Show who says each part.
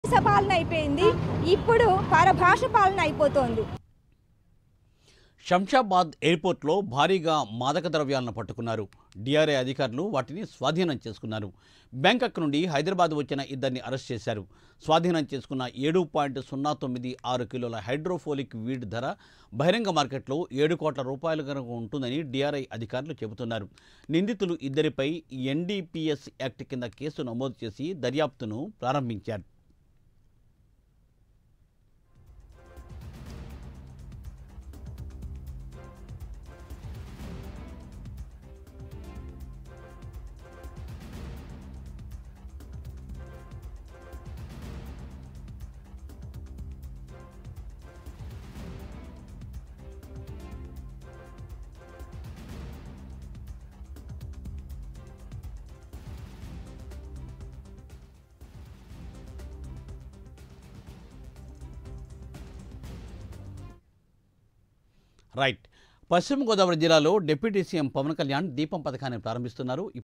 Speaker 1: దేశ పాలన అయిపోయింది ఇప్పుడు పరభాష పాలన అయిపోతోంది
Speaker 2: శంషాబాద్ ఎయిర్పోర్ట్లో భారీగా మాదక ద్రవ్యాలను పట్టుకున్నారు డిఆర్ఏ అధికారులు వాటిని స్వాధీనం చేసుకున్నారు బ్యాంకాక్ నుండి హైదరాబాద్ వచ్చిన ఇద్దరిని అరెస్ట్ చేశారు స్వాధీనం చేసుకున్న ఏడు పాయింట్ సున్నా తొమ్మిది ఆరు కిలోల హైడ్రోఫోలిక్ వీడ్ ధర బహిరంగ మార్కెట్లో ఏడు కోట్ల రూపాయల వరకు ఉంటుందని డిఆర్ఐ అధికారులు చెబుతున్నారు నిందితులు ఇద్దరిపై ఎన్డీపీఎస్ యాక్ట్ కింద కేసు నమోదు చేసి దర్యాప్తును ప్రారంభించారు రైట్ పశ్చిమ గోదావరి జిల్లాలో డిప్యూటీ సీఎం పవన్ కళ్యాణ్ దీపం పథకాన్ని ప్రారంభిస్తున్నారు